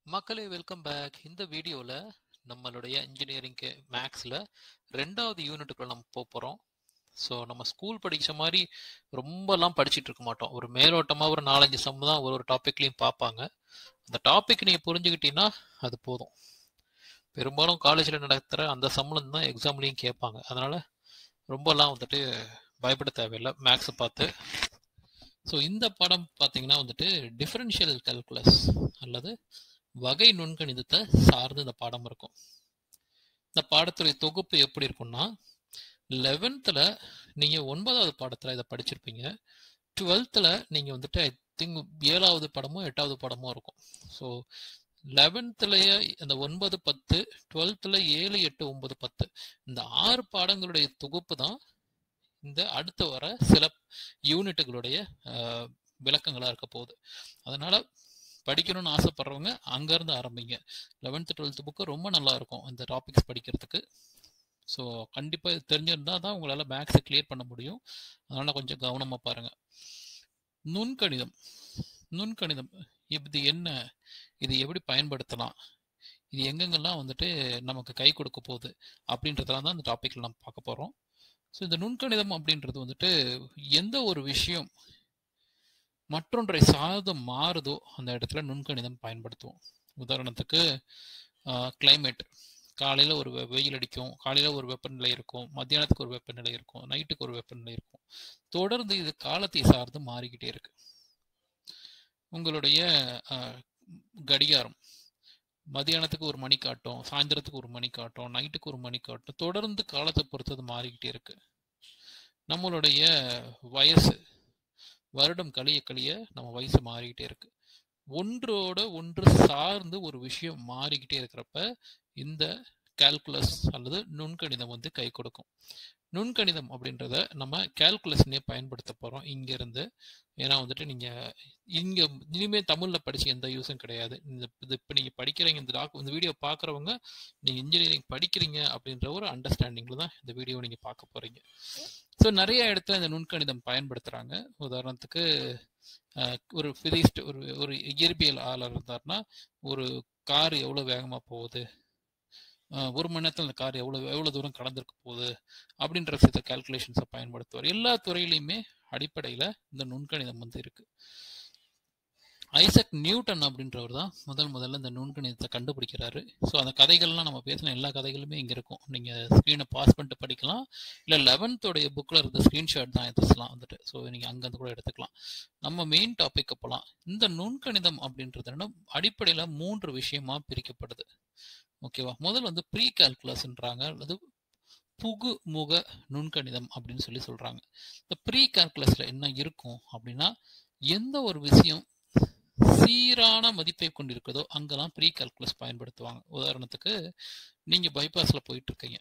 மக்களே welcome back இந்த வீடியோவில் நம்மளுடைய இன்ஜினியரிங் மேக்ஸில் ரெண்டாவது யூனிட்டுக்குள்ள நம்ம போக போகிறோம் ஸோ நம்ம ஸ்கூல் படிக்கிற மாதிரி ரொம்பலாம் படிச்சுட்டு இருக்க மாட்டோம் ஒரு மேலோட்டமாக ஒரு நாலஞ்சு சம் தான் ஒரு ஒரு டாப்பிக்லையும் பார்ப்பாங்க அந்த டாபிக் நீங்கள் புரிஞ்சுக்கிட்டீங்கன்னா அது போதும் பெரும்பாலும் காலேஜில் நடத்துகிற அந்த சம்மில் தான் எக்ஸாம்லேயும் கேட்பாங்க அதனால் ரொம்பலாம் வந்துட்டு பயப்பட தேவையில்லை மேக்ஸை பார்த்து ஸோ இந்த படம் பார்த்தீங்கன்னா வந்துட்டு டிஃபரன்ஷியல் கால்குலஸ் அல்லது வகை நுண்கணிதத்தை சார்ந்து இந்த பாடம் இருக்கும் இந்த பாடத்துடைய தொகுப்பு எப்படி இருக்கும்னா லெவன்த்தில் நீங்கள் ஒன்பதாவது பாடத்தில் இதை படிச்சிருப்பீங்க டுவெல்த்தில் நீங்கள் வந்துட்டு ஐ திங்க் ஏழாவது படமும் எட்டாவது படமும் இருக்கும் ஸோ லெவன்த்துலேயே இந்த ஒன்பது பத்து டுவெல்த்தில் ஏழு எட்டு ஒன்பது பத்து இந்த ஆறு பாடங்களுடைய தொகுப்பு தான் இந்த அடுத்து வர சில யூனிட்டுகளுடைய விளக்கங்களாக இருக்க போகுது அதனால படிக்கணும்னு ஆசைப்படுறவங்க அங்கேருந்து ஆரம்பிங்க லெவன்த்து டுவெல்த்து புக்கு ரொம்ப நல்லா இருக்கும் இந்த டாபிக்ஸ் படிக்கிறதுக்கு ஸோ கண்டிப்பாக இது தெரிஞ்சிருந்தால் தான் உங்களால் மேக்ஸை கிளியர் பண்ண முடியும் அதனால் கொஞ்சம் கவனமாக பாருங்கள் நுண்கணிதம் நுண்கணிதம் இது என்ன இது எப்படி பயன்படுத்தலாம் இது எங்கெங்கெல்லாம் வந்துட்டு நமக்கு கை கொடுக்க போகுது அப்படின்றதெல்லாம் தான் இந்த டாப்பிக்கில் நம்ம பார்க்க போகிறோம் ஸோ இந்த நுண்கணிதம் அப்படின்றது வந்துட்டு எந்த ஒரு விஷயம் மற்றொன்றை சார்ந்து மாறுதோ அந்த இடத்துல நுண்கணிதம் பயன்படுத்துவோம் உதாரணத்துக்கு கிளைமேட் காலையில் ஒரு வெயில் அடிக்கும் காலையில் ஒரு வெப்பநிலை இருக்கும் மத்தியானத்துக்கு ஒரு வெப்பநிலை இருக்கும் நைட்டுக்கு ஒரு வெப்பநிலை இருக்கும் தொடர்ந்து இது காலத்தை சார்ந்து மாறிக்கிட்டே இருக்கு உங்களுடைய கடிகாரம் மதியானத்துக்கு ஒரு மணி காட்டும் சாயந்தரத்துக்கு ஒரு மணி காட்டும் நைட்டுக்கு ஒரு மணி காட்டும் தொடர்ந்து காலத்தை பொறுத்தது மாறிக்கிட்டே இருக்கு நம்மளுடைய வயசு வருடம் கழிய கழிய நம்ம வயசு மாறிக்கிட்டே இருக்கு ஒன்றோட ஒன்று சார்ந்து ஒரு விஷயம் மாறிக்கிட்டே இருக்கிறப்ப இந்த கால்குலஸ் அல்லது நுண்கணிதம் வந்து கை கொடுக்கும் நுண்கணிதம் அப்படின்றத நம்ம கால்குலஸ்னே பயன்படுத்த போகிறோம் இங்கேருந்து ஏன்னா வந்துட்டு நீங்கள் இங்கே இனிமேல் தமிழில் படித்து எந்த யூஸும் கிடையாது இந்த இது இப்போ நீங்கள் படிக்கிறீங்க இந்த டாக் இந்த வீடியோ பார்க்குறவங்க நீங்கள் இன்ஜினியரிங் படிக்கிறீங்க அப்படின்ற ஒரு அண்டர்ஸ்டாண்டிங்கில் தான் இந்த வீடியோ நீங்கள் பார்க்க போகிறீங்க ஸோ நிறைய இடத்துல இந்த நுண்கணிதம் பயன்படுத்துகிறாங்க உதாரணத்துக்கு ஒரு ஃபிசிஸ்ட் ஒரு ஒரு இயற்பியல் ஆளர் இருந்தார்னா ஒரு கார் எவ்வளோ வேகமாக போகுது ஒரு மணி நேரத்தில் அந்த கார் எவ்வளோ எவ்வளோ தூரம் கடந்திருக்க போகுது அப்படின்ற சில கால்குலேஷன்ஸை பயன்படுத்துவார் எல்லா துறையிலையுமே அடிப்படையில் இந்த நுண்கணிதம் வந்து இருக்கு ஐசக் நியூட்டன் அப்படின்றவர் தான் முதல் முதல்ல இந்த நுண்கணிதத்தை கண்டுபிடிக்கிறாரு ஸோ அந்த கதைகள்லாம் நம்ம பேசின எல்லா கதைகளுமே இங்கே இருக்கும் நீங்கள் ஸ்க்ரீனை பாஸ் பண்ணிட்டு படிக்கலாம் இல்லை லெவன்த்தோடைய புக்கில் இருந்த ஸ்க்ரீன்ஷாட் தான் எடுத்துலாம் வந்துட்டு ஸோ நீங்கள் அங்கேருந்து கூட எடுத்துக்கலாம் நம்ம மெயின் டாபிக் போகலாம் இந்த நுண்கணிதம் அப்படின்றது அடிப்படையில் மூன்று விஷயமா பிரிக்கப்படுது ஓகேவா முதல் வந்து ப்ரீ கால்குலஸ்ன்றாங்க அல்லது புகு முக நுண்கணிதம் அப்படின்னு சொல்லி சொல்றாங்க இந்த ப்ரீ கால்குலஸ்ல என்ன இருக்கும் அப்படின்னா எந்த ஒரு விஷயம் சீரான மதிப்பை கொண்டிருக்கிறதோ அங்கெல்லாம் ப்ரீ கால்குலஸ் பயன்படுத்துவாங்க உதாரணத்துக்கு நீங்க பைபாஸ்ல போயிட்டு இருக்கீங்க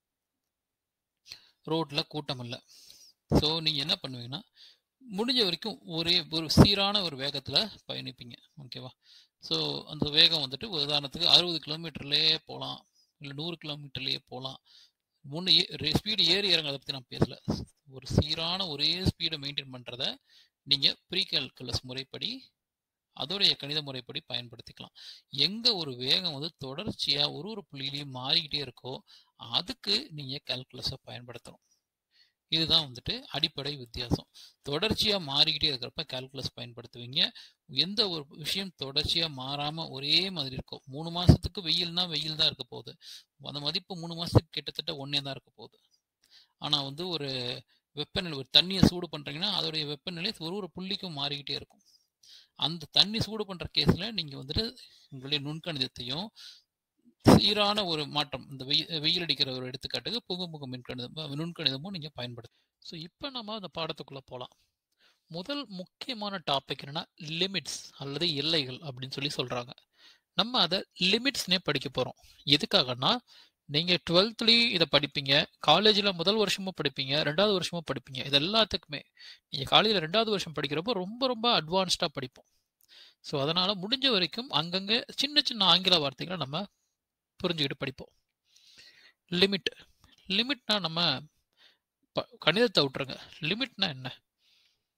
ரோட்ல கூட்டம் இல்லை ஸோ நீங்க என்ன பண்ணுவீங்கன்னா முடிஞ்ச வரைக்கும் ஒரே ஒரு சீரான ஒரு வேகத்துல பயணிப்பீங்க ஓகேவா ஸோ அந்த வேகம் வந்துட்டு உதாரணத்துக்கு அறுபது கிலோமீட்டர்லேயே போகலாம் இல்லை நூறு கிலோமீட்டர்லேயே போகலாம் முன்னே ஸ்பீடு ஏறி இறங்க அதை பற்றி நான் பேசல ஒரு சீரான ஒரே ஸ்பீடை மெயின்டைன் பண்ணுறத நீங்கள் ப்ரீ கால்குலஸ் முறைப்படி அதோடைய கணித முறைப்படி பயன்படுத்திக்கலாம் எங்கே ஒரு வேகம் வந்து தொடர்ச்சியாக ஒரு ஒரு புள்ளியிலையும் மாறிக்கிட்டே இருக்கோ அதுக்கு நீங்கள் கால்குலஸை பயன்படுத்தணும் இதுதான் வந்துட்டு அடிப்படை வித்தியாசம் தொடர்ச்சியாக மாறிக்கிட்டே இருக்கிறப்ப கால்குலஸ் பயன்படுத்துவீங்க எந்த ஒரு விஷயம் தொடர்ச்சியாக மாறாமல் ஒரே மாதிரி இருக்கும் மூணு மாதத்துக்கு வெயில்னா வெயில் தான் இருக்க போகுது அந்த மதிப்பு மூணு மாதத்துக்கு கிட்டத்தட்ட ஒன்றே தான் இருக்க போகுது ஆனால் வந்து ஒரு வெப்பநிலை ஒரு தண்ணியை சூடு பண்ணுறீங்கன்னா அதோடைய வெப்பநிலை ஒரு ஒரு புள்ளிக்கும் மாறிக்கிட்டே இருக்கும் அந்த தண்ணி சூடு பண்ணுற கேஸில் நீங்கள் வந்துட்டு உங்களுடைய நுண்கணிதத்தையும் சீரான ஒரு மாற்றம் இந்த வெயில் வெயில் அடிக்கிற ஒரு எடுத்துக்காட்டுக்கு புகுமுக மின்கணிதம் நுண்கணிதமும் நீங்கள் பயன்படுத்தும் ஸோ இப்போ நம்ம அந்த பாடத்துக்குள்ளே போகலாம் முதல் முக்கியமான டாபிக் என்னன்னா லிமிட்ஸ் அல்லது எல்லைகள் அப்படின்னு சொல்லி சொல்கிறாங்க நம்ம அதை லிமிட்ஸ்னே படிக்க போகிறோம் எதுக்காகனா நீங்கள் டுவெல்த்லேயும் இதை படிப்பீங்க காலேஜில் முதல் வருஷமும் படிப்பீங்க ரெண்டாவது வருஷமும் படிப்பீங்க இது எல்லாத்துக்குமே நீங்கள் காலேஜில் ரெண்டாவது வருஷம் படிக்கிறப்போ ரொம்ப ரொம்ப அட்வான்ஸ்டாக படிப்போம் ஸோ அதனால் முடிஞ்ச வரைக்கும் அங்கங்கே சின்ன சின்ன ஆங்கில வார்த்தைகளை நம்ம புரிஞ்சுக்கிட்டு படிப்போம் லிமிட் லிமிட்னா நம்ம கணிதத்தை விட்டுருங்க லிமிட்னா என்ன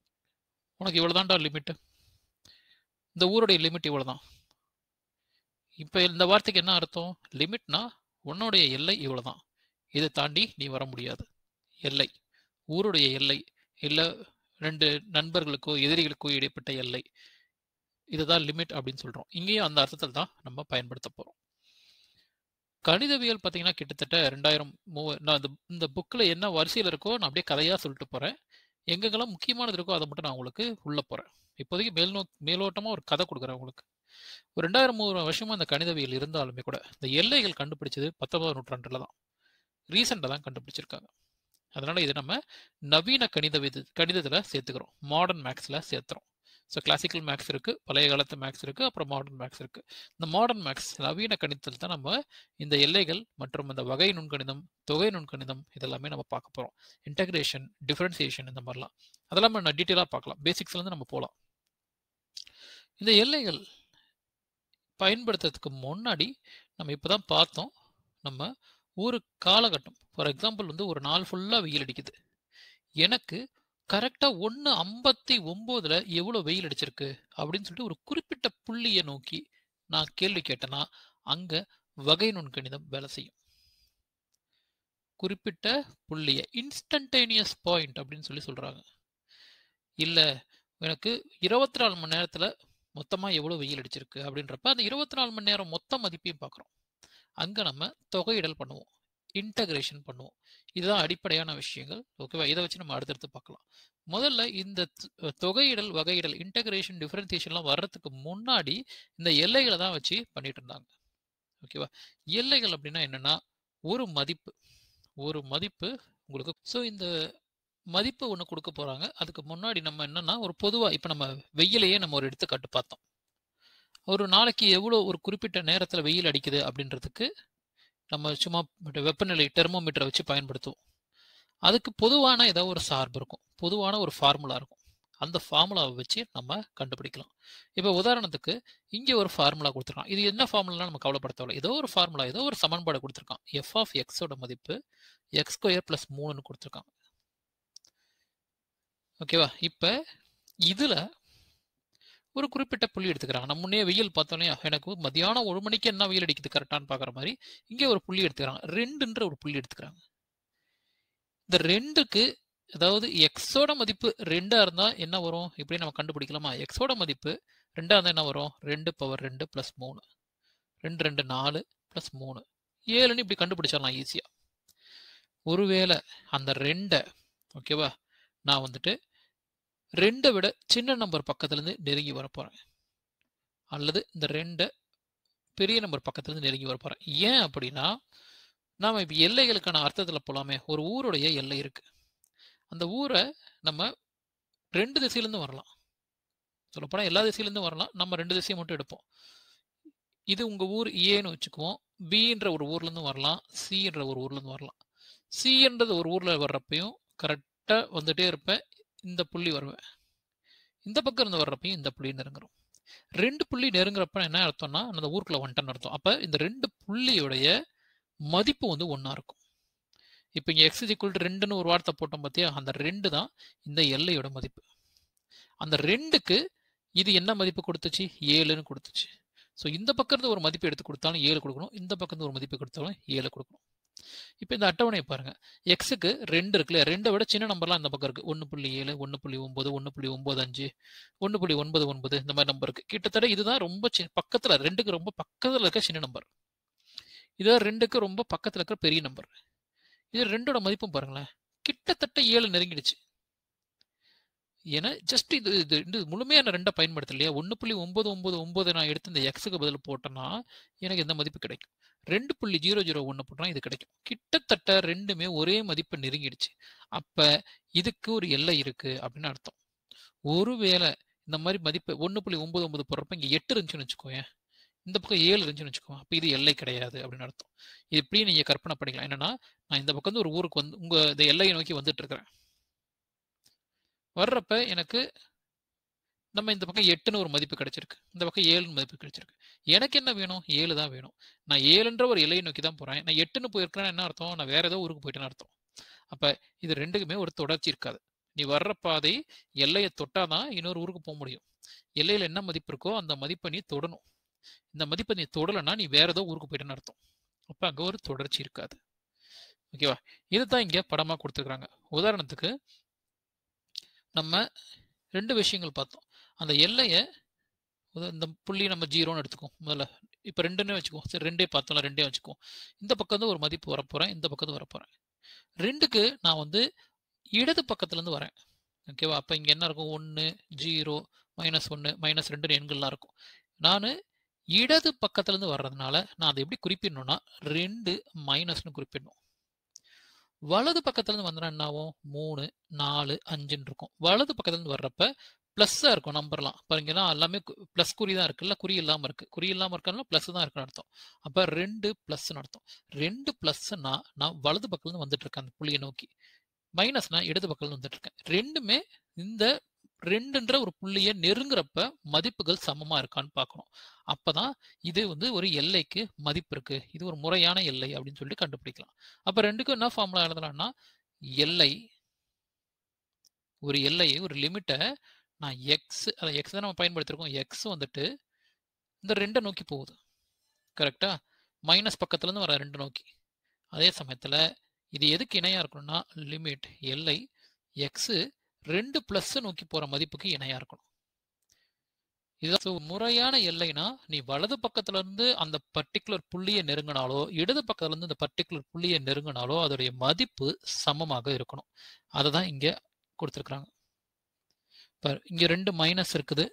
உனக்கு இவ்வளோதான்டா லிமிட்டு இந்த ஊருடைய லிமிட் இவ்வளோ தான் இப்போ இந்த வார்த்தைக்கு என்ன அர்த்தம் லிமிட்னா உன்னுடைய எல்லை இவ்வளவுதான் இதை தாண்டி நீ வர முடியாது எல்லை ஊருடைய எல்லை இல்லை ரெண்டு நண்பர்களுக்கோ எதிரிகளுக்கோ இடைப்பட்ட எல்லை இதுதான் லிமிட் அப்படின்னு சொல்றோம் இங்கேயும் அந்த அர்த்தத்தில் தான் நம்ம பயன்படுத்த போறோம் கணிதவியல் பார்த்தீங்கன்னா கிட்டத்தட்ட ரெண்டாயிரம் மூவ நான் இந்த இந்த புக்கில் என்ன வரிசையில் இருக்கோ நான் அப்படியே கதையாக சொல்லிட்டு போகிறேன் எங்கெங்கெல்லாம் முக்கியமானது இருக்கோ அதை மட்டும் நான் உங்களுக்கு உள்ளே போகிறேன் இப்போதைக்கு மேல்நோ மேலோட்டமாக ஒரு கதை கொடுக்குறேன் உங்களுக்கு ஒரு ரெண்டாயிரம் மூணு வருஷமா அந்த கணிதவியல் இருந்தாலுமே கூட இந்த எல்லைகள் கண்டுபிடிச்சது பத்தொன்பதாம் நூற்றாண்டில் தான் ரீசெண்டாக தான் கண்டுபிடிச்சிருக்காங்க அதனால இதை நம்ம நவீன கணித வித கணிதத்தில் சேர்த்துக்கிறோம் மாடர்ன் மேக்ஸில் சேர்த்துறோம் ஸோ கிளாசிக்கல் மேக்ஸ் இருக்குது பழைய காலத்து மேக்ஸ் இருக்குது அப்புறம் மாடர்ன் மேக்ஸ் இருக்குது இந்த மாடர்ன் மேக்ஸ் நவீன கணிதத்தில் தான் நம்ம இந்த எல்லைகள் மற்றும் இந்த வகை நுண்கணிதம் தொகை நுண்கணிதம் இதெல்லாமே நம்ம பார்க்க போகிறோம் இன்டகிரேஷன் டிஃப்ரென்சியேஷன் இந்த மாதிரிலாம் அதெல்லாம் நான் டீட்டெயிலாக பார்க்கலாம் பேசிக்ஸ்லேருந்து நம்ம போகலாம் இந்த எல்லைகள் பயன்படுத்துறதுக்கு முன்னாடி நம்ம இப்போ தான் பார்த்தோம் நம்ம ஒரு காலகட்டம் ஃபார் எக்ஸாம்பிள் வந்து ஒரு நாள் ஃபுல்லாக வெயில் அடிக்குது எனக்கு கரெக்டாக ஒன்று ஐம்பத்தி ஒம்போதில் எவ்வளோ வெயில் அடிச்சிருக்கு அப்படின்னு சொல்லிட்டு ஒரு குறிப்பிட்ட புள்ளியை நோக்கி நான் கேள்வி கேட்டேன்னா அங்கே வகை நுண்கணிதம் வேலை செய்யும் குறிப்பிட்ட புள்ளியை இன்ஸ்டன்டேனியஸ் பாயிண்ட் அப்படின்னு சொல்லி சொல்கிறாங்க இல்லை எனக்கு இருபத்தி நாலு மணி நேரத்தில் மொத்தமாக எவ்வளோ வெயில் அடிச்சிருக்கு அப்படின்றப்ப அந்த இருபத்தி நாலு மணி நேரம் மொத்த மதிப்பையும் பார்க்குறோம் அங்கே நம்ம தொகையிடல் பண்ணுவோம் இன்டகிரேஷன் பண்ணுவோம் இதுதான் அடிப்படையான விஷயங்கள் ஓகேவா இதை வச்சு நம்ம அடுத்தடுத்து பார்க்கலாம் முதல்ல இந்த தொகையிடல் வகையிடல் இன்டகிரேஷன் டிஃபரன்சியேஷன்லாம் வர்றதுக்கு முன்னாடி இந்த எல்லைகளை தான் வச்சு பண்ணிட்டு இருந்தாங்க ஓகேவா எல்லைகள் அப்படின்னா என்னன்னா ஒரு மதிப்பு ஒரு மதிப்பு உங்களுக்கு ஸோ இந்த மதிப்பு ஒன்று கொடுக்க போறாங்க அதுக்கு முன்னாடி நம்ம என்னன்னா ஒரு பொதுவாக இப்போ நம்ம வெயிலையே நம்ம ஒரு எடுத்துக்காட்டு பார்த்தோம் ஒரு நாளைக்கு எவ்வளோ ஒரு குறிப்பிட்ட நேரத்தில் வெயில் அடிக்குது அப்படின்றதுக்கு நம்ம சும்மா வெப்பநிலை தெர்மோமீட்டரை வச்சு பயன்படுத்துவோம் அதுக்கு பொதுவான ஏதோ ஒரு சார்பு இருக்கும் பொதுவான ஒரு ஃபார்முலா இருக்கும் அந்த ஃபார்முலாவை வச்சு நம்ம கண்டுபிடிக்கலாம் இப்போ உதாரணத்துக்கு இங்கே ஒரு ஃபார்முலா கொடுத்துருக்கான் இது என்ன ஃபார்முலா நம்ம கவலைப்பட தேவையில்ல ஏதோ ஒரு ஃபார்முலா ஏதோ ஒரு சமன்பாடு கொடுத்துருக்கான் எஃப் ஆஃப் எக்ஸோட மதிப்பு எக்ஸ் ஸ்கொயர் ப்ளஸ் மூணுன்னு கொடுத்துருக்காங்க ஓகேவா இப்போ இதில் ஒரு குறிப்பிட்ட புள்ளி எடுத்துக்கிறாங்க நம்ம முன்னே வெயில் பார்த்தோன்னே எனக்கு மதியானம் ஒரு மணிக்கு என்ன வெயில் அடிக்குது கரெக்டான்னு பார்க்குற மாதிரி இங்கே ஒரு புள்ளி எடுத்துக்கிறாங்க ரெண்டுன்ற ஒரு புள்ளி எடுத்துக்கிறாங்க இந்த ரெண்டுக்கு அதாவது எக்ஸோட மதிப்பு ரெண்டா இருந்தா என்ன வரும் இப்படி நம்ம கண்டுபிடிக்கலாமா எக்ஸோட மதிப்பு ரெண்டா இருந்தா என்ன வரும் ரெண்டு பவர் ரெண்டு பிளஸ் மூணு ரெண்டு ரெண்டு நாலு பிளஸ் மூணு ஏழுன்னு இப்படி கண்டுபிடிச்சிடலாம் ஈஸியா ஒருவேளை அந்த ரெண்டை ஓகேவா நான் வந்துட்டு ரெண்டை விட சின்ன நம்பர் பக்கத்துலேருந்து நெருங்கி வரப்போகிறேன் அல்லது இந்த ரெண்டை பெரிய நம்பர் பக்கத்துலேருந்து நெருங்கி வரப்போகிறேன் ஏன் அப்படின்னா நாம் இப்போ எல்லைகளுக்கான அர்த்தத்தில் போகலாமே ஒரு ஊருடைய எல்லை இருக்குது அந்த ஊரை நம்ம ரெண்டு திசையிலேருந்து வரலாம் சொல்லப்போனால் எல்லா திசையிலேருந்து வரலாம் நம்ம ரெண்டு திசையை மட்டும் எடுப்போம் இது உங்கள் ஊர் ஏன்னு வச்சுக்குவோம் பின்ற ஒரு ஊர்லேருந்து வரலாம் சின்ற ஒரு ஊர்லேருந்து வரலாம் சின்றது ஒரு ஊரில் வர்றப்பையும் கரெக்டாக வந்துட்டே இருப்பேன் இந்த புள்ளி வருவேன் இந்த பக்கம் இருந்து வர்றப்பையும் இந்த புள்ளி நெருங்குறோம் ரெண்டு புள்ளி நெருங்குறப்ப என்ன அர்த்தம்னா அந்த ஊருக்குள்ள வந்துட்டேன்னு அர்த்தம் அப்போ இந்த ரெண்டு புள்ளியுடைய மதிப்பு வந்து ஒன்றா இருக்கும் இப்போ இங்கே எக்ஸ் ஈக்குவல் டு ரெண்டுன்னு ஒரு வார்த்தை போட்டோம் பார்த்தியா அந்த ரெண்டு தான் இந்த எல்லையோட மதிப்பு அந்த ரெண்டுக்கு இது என்ன மதிப்பு கொடுத்துச்சு ஏழுன்னு கொடுத்துச்சு ஸோ இந்த பக்கம் இருந்து ஒரு மதிப்பு எடுத்து கொடுத்தாலும் ஏழு கொடுக்கணும் இந்த பக்கம் இருந்து ஒரு மதிப்பு கொடுத்தாலும் ஏழு கொடுக்கணும் இப்போ இந்த அட்டவணையை பாருங்க எக்ஸுக்கு ரெண்டு இருக்குல்ல ரெண்டை விட சின்ன நம்பர்லாம் இந்த பக்கம் இருக்கு ஒன்று புள்ளி ஏழு ஒன்று புள்ளி ஒன்பது ஒன்று புள்ளி ஒன்பது அஞ்சு ஒன்று புள்ளி ஒன்பது ஒன்பது இந்த மாதிரி நம்பர் இருக்கு கிட்டத்தட்ட இதுதான் ரொம்ப சின்ன பக்கத்தில் ரெண்டுக்கு ரொம்ப பக்கத்தில் இருக்க சின்ன நம்பர் இதுதான் ரெண்டுக்கு ரொம்ப பக்கத்தில் இருக்கிற பெரிய நம்பர் இது ரெண்டோட மதிப்பும் பாருங்களேன் கிட்டத்தட்ட ஏழு நெருங்கிடுச்சு ஏன்னா ஜஸ்ட் இது இது இது முழுமையான ரெண்டை பயன்படுத்தலையா ஒன்று புள்ளி ஒன்பது ஒன்பது ஒன்பது நான் எடுத்து இந்த எக்ஸுக்கு பதில் போட்டேன்னா எனக்கு இந்த மதிப்பு கிடைக்கும் ரெண்டு புள்ளி ஜீரோ ஜீரோ ஒன்று போட்டோம்னா இது கிடைக்கும் கிட்டத்தட்ட ரெண்டுமே ஒரே மதிப்பை நெருங்கிடுச்சு அப்ப இதுக்கு ஒரு எல்லை இருக்கு அப்படின்னு அர்த்தம் ஒருவேளை இந்த மாதிரி மதிப்பு ஒன்று புள்ளி ஒன்பது ஒன்பது போடுறப்ப இங்கே எட்டு இருந்துச்சுன்னு வச்சுக்கோயேன் இந்த பக்கம் ஏழு இருந்துச்சுன்னு வச்சுக்கோ அப்போ இது எல்லை கிடையாது அப்படின்னு அர்த்தம் இது எப்படி நீங்கள் கற்பனை பண்ணிக்கலாம் என்னன்னா நான் இந்த பக்கம் வந்து ஒரு ஊருக்கு வந்து உங்கள் இந்த எல்லையை நோக்கி வந்துட்டு இருக்கிறேன் வர்றப்ப எனக்கு நம்ம இந்த பக்கம் எட்டுன்னு ஒரு மதிப்பு கிடைச்சிருக்கு இந்த பக்கம் ஏழுன்னு மதிப்பு கிடைச்சிருக்கு எனக்கு என்ன வேணும் ஏழு தான் வேணும் நான் ஏழுன்ற ஒரு எல்லையை நோக்கி தான் போறேன் நான் எட்டுன்னு போயிருக்கிறேன் என்ன அர்த்தம் நான் வேற ஏதோ ஊருக்கு போயிட்டேன்னு அர்த்தம் அப்ப இது ரெண்டுக்குமே ஒரு தொடர்ச்சி இருக்காது நீ வர்ற பாதை எல்லையை தொட்டாதான் இன்னொரு ஊருக்கு போக முடியும் எல்லையில என்ன மதிப்பு இருக்கோ அந்த மதிப்பை நீ தொடணும் இந்த மதிப்பை நீ தொடலைன்னா நீ வேற ஏதோ ஊருக்கு போயிட்டேன்னு அர்த்தம் அப்போ அங்கே ஒரு தொடர்ச்சி இருக்காது ஓகேவா இதுதான் இங்கே படமாக கொடுத்துருக்குறாங்க உதாரணத்துக்கு நம்ம ரெண்டு விஷயங்கள் பார்த்தோம் அந்த எல்லையை இந்த புள்ளி நம்ம ஜீரோன்னு எடுத்துக்கோம் முதல்ல இப்போ ரெண்டுன்னு வச்சுக்குவோம் சரி ரெண்டே பார்த்தோம்ல ரெண்டே வச்சுக்குவோம் இந்த பக்கம் வந்து ஒரு மதிப்பு வரப்போகிறேன் இந்த பக்கத்து வரப்போகிறேன் ரெண்டுக்கு நான் வந்து இடது பக்கத்துலேருந்து வரேன் ஓகேவா அப்போ இங்கே என்ன இருக்கும் ஒன்று ஜீரோ மைனஸ் ஒன்று மைனஸ் ரெண்டு எண்கள்லாம் இருக்கும் நான் இடது பக்கத்துலேருந்து வர்றதுனால நான் அதை எப்படி குறிப்பிடணும்னா ரெண்டு மைனஸ்னு குறிப்பிடணும் வலது பக்கத்துலேருந்து வந்தனா என்ன ஆகும் மூணு நாலு அஞ்சுன்னு இருக்கும் வலது பக்கத்துலேருந்து வர்றப்ப ப்ளஸ்ஸாக இருக்கும் நம்பர்லாம் பாருங்கன்னா எல்லாமே ப்ளஸ் குறி தான் இருக்குல்ல குறி இல்லாமல் இருக்குது குறி இல்லாமல் இருக்கனால ப்ளஸ் தான் இருக்குன்னு அர்த்தம் அப்போ ரெண்டு ப்ளஸ்ன்னு அர்த்தம் ரெண்டு ப்ளஸ்னா நான் வலது பக்கத்துலேருந்து வந்துட்டு இருக்கேன் அந்த புள்ளியை நோக்கி மைனஸ்னா இடது பக்கத்துலேருந்து வந்துட்டு இருக்கேன் ரெண்டுமே இந்த ரெண்டுன்ற ஒரு புள்ளியை நெருங்குறப்ப மதிப்புகள் சமமா இருக்கான்னு பார்க்கணும் அப்பதான் இது வந்து ஒரு எல்லைக்கு மதிப்பு இருக்கு இது ஒரு முறையான எல்லை அப்படின்னு சொல்லி கண்டுபிடிக்கலாம் அப்ப ரெண்டுக்கும் என்ன ஃபார்முலா எழுதலாம்னா எல்லை ஒரு எல்லையை ஒரு லிமிட்டை நான் எக்ஸ் அதை எக்ஸ் தான் நம்ம பயன்படுத்திருக்கோம் எக்ஸ் வந்துட்டு இந்த ரெண்டை நோக்கி போகுது கரெக்டா மைனஸ் பக்கத்துலேருந்து வர ரெண்டு நோக்கி அதே சமயத்தில் இது எதுக்கு இணையாக இருக்கணும்னா லிமிட் எல்லை எக்ஸு ரெண்டு ப்ளஸ் நோக்கி போகிற மதிப்புக்கு இணையாக இருக்கணும் இதுதான் முறையான எல்லைனா நீ வலது பக்கத்துல இருந்து அந்த பர்டிகுலர் புள்ளியை நெருங்கினாலோ இடது பக்கத்துல இருந்து இந்த பர்டிகுலர் புள்ளியை நெருங்கினாலோ அதோடைய மதிப்பு சமமாக இருக்கணும் அதை தான் இங்க கொடுத்துருக்குறாங்க பாரு இங்க ரெண்டு மைனஸ் இருக்குது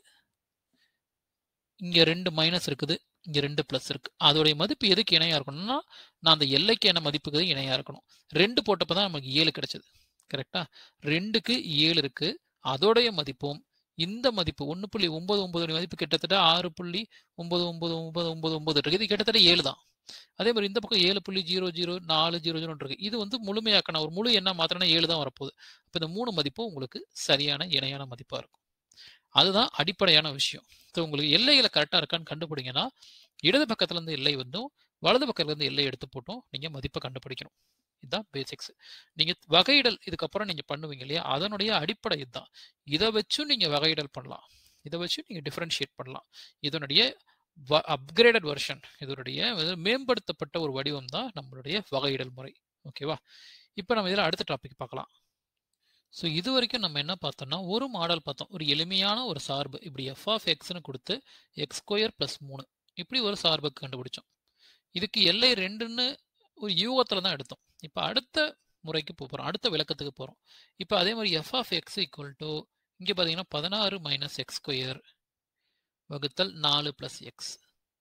இங்க ரெண்டு மைனஸ் இருக்குது இங்க ரெண்டு பிளஸ் இருக்கு அதோடைய மதிப்பு எதுக்கு இணையா இருக்கணும்னா நான் அந்த எல்லைக்கு என்ன மதிப்புக்கு இணையா இருக்கணும் ரெண்டு போட்டப்ப தான் நமக்கு ஏழு கிடைச்சது கரெக்டா ரெண்டுக்கு ஏழு இருக்கு அதோடைய மதிப்பும் இந்த மதிப்பு ஒன்று புள்ளி ஒன்பது ஒன்பது மதிப்பு கிட்டத்தட்ட ஆறு புள்ளி ஒன்பது ஒன்பது ஒன்பது ஒன்பது ஒன்பது இருக்கு இது கிட்டத்தட்ட ஏழு தான் அதே மாதிரி இந்த பக்கம் ஏழு புள்ளி ஜீரோ ஜீரோ நாலு ஜீரோ ஜீரோ இருக்கு இது வந்து முழுமையாக்கணும் ஒரு முழு என்ன மாத்திரனா ஏழு தான் வரப்போகுது அப்போ இந்த மூணு மதிப்பும் உங்களுக்கு சரியான இணையான மதிப்பாக இருக்கும் அதுதான் அடிப்படையான விஷயம் ஸோ உங்களுக்கு எல்லைகளை கரெக்டாக இருக்கான்னு கண்டுபிடிங்கன்னா இடது பக்கத்துல இருந்து எல்லை வந்தும் வலது பக்கத்துல இருந்து எல்லை எடுத்து போட்டும் நீங்க மதிப்பை கண்டுபிடிக்கணும் இதுதான் பேசிக்ஸ் நீங்க வகையிடல் இதுக்கப்புறம் நீங்க பண்ணுவீங்க இல்லையா அதனுடைய அடிப்படை இதுதான் இதை வச்சும் நீங்க வகையிடல் பண்ணலாம் இதை வச்சு நீங்க டிஃபரன்ஷியேட் பண்ணலாம் இதனுடைய அப்கிரேடட் வெர்ஷன் இதனுடைய மேம்படுத்தப்பட்ட ஒரு வடிவம் தான் நம்மளுடைய வகையிடல் முறை ஓகேவா இப்போ நம்ம இதில் அடுத்த டாபிக் பார்க்கலாம் ஸோ இது வரைக்கும் நம்ம என்ன பார்த்தோம்னா ஒரு மாடல் பார்த்தோம் ஒரு எளிமையான ஒரு சார்பு இப்படி எஃப் ஆஃப் எக்ஸ்னு கொடுத்து எக்ஸ் ஸ்கொயர் ப்ளஸ் மூணு இப்படி ஒரு சார்பு கண்டுபிடிச்சோம் இதுக்கு எல்லை ரெண்டுன்னு ஒரு யூகத்தில் தான் எடுத்தோம் இப்போ அடுத்த முறைக்கு போகிறோம் அடுத்த விளக்கத்துக்கு போகிறோம் இப்போ அதே மாதிரி F of X equal to இங்கே பார்த்தீங்கன்னா பதினாறு மைனஸ் எக்ஸ் ஸ்கொயர் வகுத்தல் நாலு ப்ளஸ் எக்ஸ்